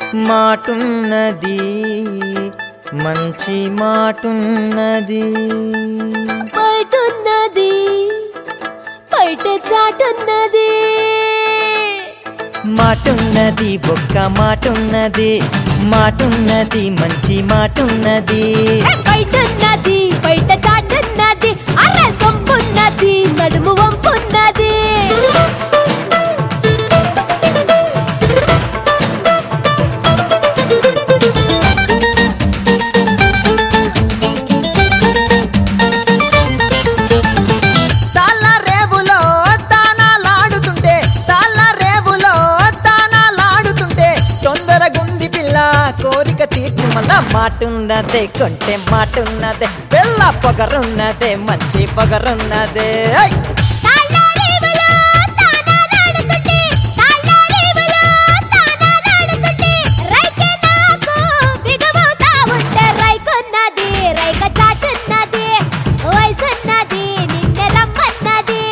మాటున్నది మంచి మాటున్నది బయటున్నది బయట చాటున్నది మాటున్నది ఒక్క మాటున్నది మాటున్నది మంచి మాటున్నది బయటున్నది బయట చాటున్నది అరే సొంపున్నది నడుము వంపున్నది తాళ్ళ రేవులో తానాలాడుతుంటే తాళ్ళ రేవులో తానాలాడుతుంటే తొందరగుంది పిల్ల కోరిక తీర్చు మళ్ళా మాటున్నదే కొంటే మాటున్నదే పిల్ల పొగరున్నదే మంచి పొగరున్నదే ఐ! తాళ్ళారేవులో తానాలాడుతుంటే, తాళ్ళారేవులో తానాలాడుతుంటే, రైకే నాకు బిగబోతా ఉంటే రైకున్నది, రైక చాటున్నది, వయసున్నది, నిన్నే రమ్మన్నది.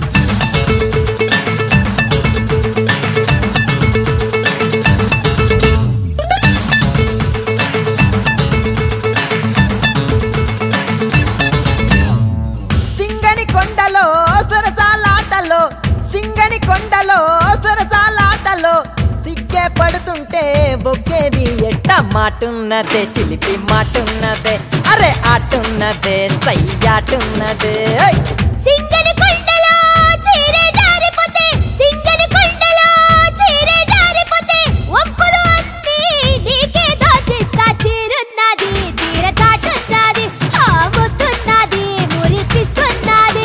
సింగని కొండలో సరసాలాటలో సింగని కొండలో సరసాలాటలో సిగ్గే పడుతుంటే బొక్కేది ఎట్ట మాటున్నదే చిలిపి మాటున్నదే అరే ఆటున్నదే సయ్యాటున్నదే ఐ! సింగని కొండలో చీరే జారిపోతే, సింగని కొండలో చీరే జారిపోతే, వంపులు అన్నీ నీకే దోచిస్తా. చీరున్నది, చీర చాటున్నది, ఆ ముద్దున్నది, మురిపిస్తున్నది.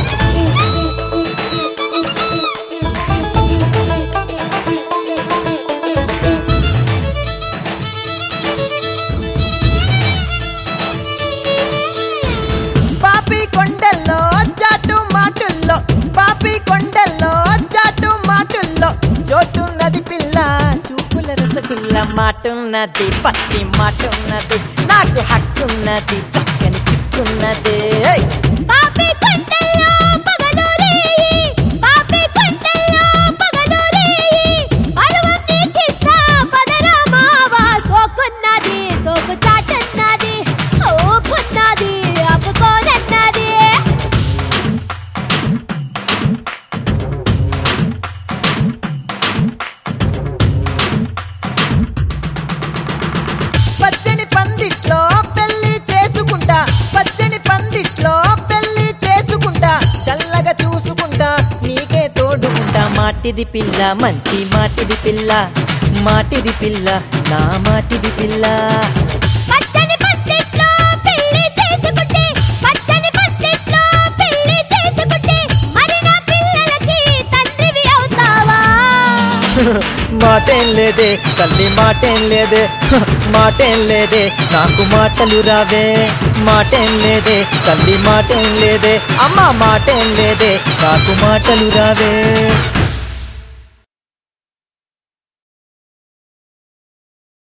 పాపి కొండల్లో చాటు మాటుల్లో పాపి కొండల్లో చాటు మాటుల్లో చోటున్నది పిల్ల చూపుల రసగుల్ల మాటున్నది పచ్చి మాటున్నది నాకు హక్కున్నది చక్కని చిక్కున్నది ఏయ్! పాపి కొండల్లో పగలు రేయి, పాపి కొండల్లో పగలు రేయి, పరువం నీకిస్తా పదరా మావా. సోకున్నది, సోకు చాటున్నది, ఊపున్నది, ఆపుకోనన్నది. పచ్చని పందిట్లో పెళ్లి చేసుకుంటా పచ్చని పందిట్లో పెళ్లి చేసుకుంటా చల్లగా చూసుకుంటా నీకే తోడుకుంటా మాటిది పిల్ల మంచి మాటిది పిల్ల మాటిది పిల్ల నా మాటిది పిల్ల పచ్చని పందిట్లో పెళ్లి చేసుకుంటే, పచ్చని పందిట్లో పెళ్లి చేసుకుంటే, మరి నా పిల్లలకి తండ్రివి అవుతావా మాటేం లేదే తల్లి మాటేం లేదే హ, మాటేం లేదే నాకు మాటలు రావే మాటేం లేదే తల్లి మాటేం లేదే అమ్మ మాటేం లేదే నాకు మాటలు రావే